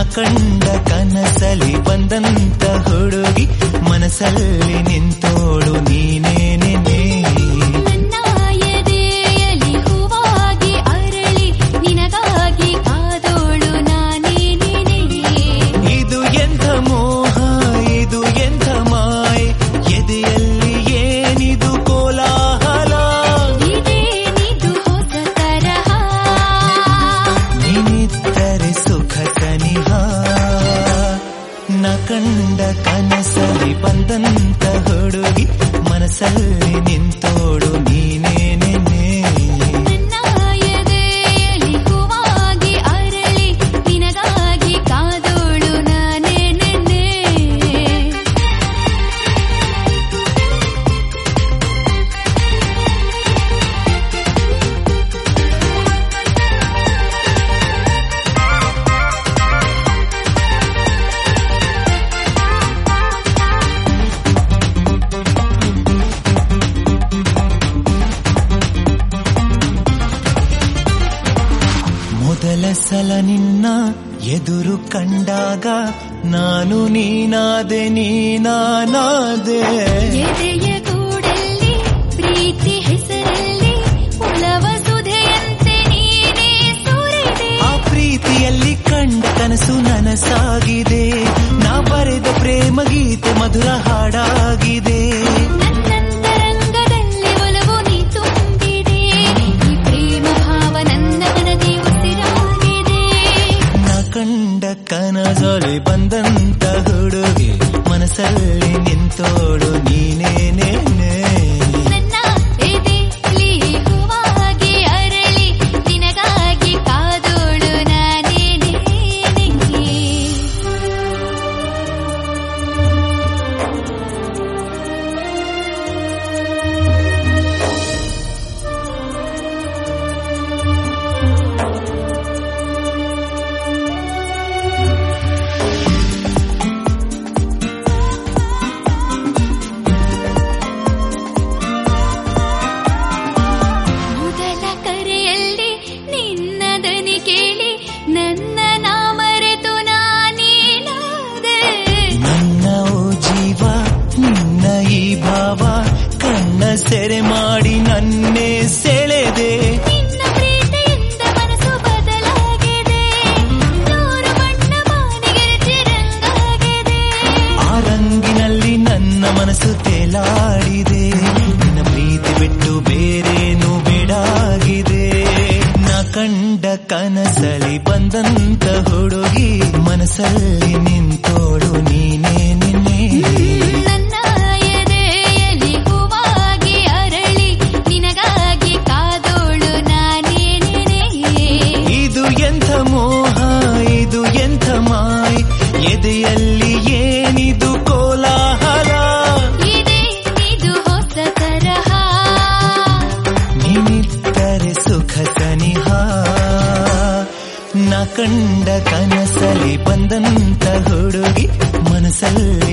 ಕಂಡ ಕನಸಲಿ ಬಂದಂತ ಹುಡುಗಿ ಮನಸ್ಸಲ್ಲಿ ನಿಂತೋಳು ನೀನೇನೆ ನನ್ನ ಎದೆಯಲ್ಲಿ ಹೂವಾಗಿ ಅರಳಿ ನಿನಗಾಗಿ ಕಾದೋಳು ನಾನೇ ನೀನೇ ಇದು ಎಂಥ ಮೋಹ ಇದು ಎಂಥ ಮಾಯೆ ಎದೆಯಲ್ಲಿ ಏನಿದು ಕೋಲಾಹಲ ಇದೇನಿದು ಹೊಸ ತರಹ ನೀನಿದ್ದರೆ ಸುಖ ಸನಿಹ ನ ಕಂಡ ಕನಸಲಿ ಬಂದಂತ ಹುಡುಗಿ ಮನಸ್ಸಲ್ಲಿ ನಿಂತೋಡು ನೀನೇನೆ ನನ್ನ ಎದೆಯಲ್ಲಿ ಹೂವಾಗಿ ಅರಳಿ ನಿನಗಾಗಿ ಕಾದೋಳು ನಾನೇ ನೆನ್ನೆ ಮೊದಲ ಸಲ ನಿನ್ನ ಎದುರು ಕಂಡಾಗ ನಾನು ನೀನಾದೆ ನೀನಾನಾದೆ ಎದೆಯ ಗೂಡಲ್ಲಿ ಪ್ರೀತಿ ಹೆಸರಲ್ಲಿ ಉಳವ ಸುಧೆಯಂತೆ ನೀನೇ ಸುರಿದೆ ಆ ಪ್ರೀತಿಯಲ್ಲಿ ಕಂಡ ಕನಸು ನನಸಾಗಿದೆ ನಾ ಬರೆದ ಪ್ರೇಮ ಗೀತೆ ಮಧುರ ಹಾಡಾಗಿದೆ ನನ್ನಂತರಂಗದಲ್ಲಿ ಒಲವು ನೀ ತುಂಬಿದೆ ಈ ಪ್ರೇಮ ಭಾವ ನನ್ನ ಮನದಿ ಉಸಿರಾಗಿದೆ ನಾ ಕಂಡ ಕನಸೊಲೆ ಬಂದಂತ ಹುಡುಗಿ ಮನಸ್ಸಲ್ಲಿ ನಿಂತೋಳು ನೀನೇನೆ ನನ್ನ ಎದೆಲಿ ಹೂವಾಗಿ ಅರಳಿ ನಿನಗಾಗಿ ಕಾದೋಳು ನಾನೇ ನೀನೇ. ಮೊದಲ ಕರೆಯಲ್ಲಿ ನಿನ್ನ ದನಿ ಕೇಳಿ ನನ್ನ ನಾ ಮರೆತು ನಾನೇನಾದೆ ನನ್ನ ಓ ಜೀವ ನಿನ್ನ ಈ ಭಾವ ಕಣ್ಣ ಸೆರೆ ಮಾಡಿ ನನ್ನೇ ಸೆಳೆದೆ ನಿನ್ನ ಪ್ರೀತಿಯಿಂದ ಮನಸ್ಸು ಬದಲಾಗಿದೆ ನೂರು ಬಣ್ಣ ಮಾನಿಗೆ ರಂಗಾಗಿದೆ ಆ ರಂಗಿನಲ್ಲಿ ನನ್ನ ಮನಸ್ಸು ತೇಲಾಡಿದೆ ನಿನ್ನ ಪ್ರೀತಿ ಬಿಟ್ಟು ಬೇರೇನು ಬೇಡಾಗಿದೆ ನಾ ಕಂಡ ಕನಸಲಿ ಬಂದಂತ ಹುಡುಗಿ ಮನಸ್ಸಲ್ಲಿ ನಿಂತೋಳು ನೀನೇ ನಿನ್ನೆ ನನ್ನ ಎದೆಯಲ್ಲಿ ಹೂವಾಗಿ ಅರಳಿ ನಿನಗಾಗಿ ಕಾದೋಳು ನಾನೇ ನೀನೇ. ಇದು ಎಂಥ ಮೋಹ ಇದು ಎಂಥ ಮಾಯ್ ಎದೆಯಲ್ಲಿ ಏನಿದು ಕೋಲಾಹಲ ಇದೇನಿದು ಹೊಸ ತರಹ ನೀನಿದ್ದರೆ ಸುಖ ಸನಿಹ ನ ಕಂಡ ಕನಸಲಿ ಬಂದಂತ ಹುಡುಗಿ ಮನಸ್ಸಲ್ಲಿ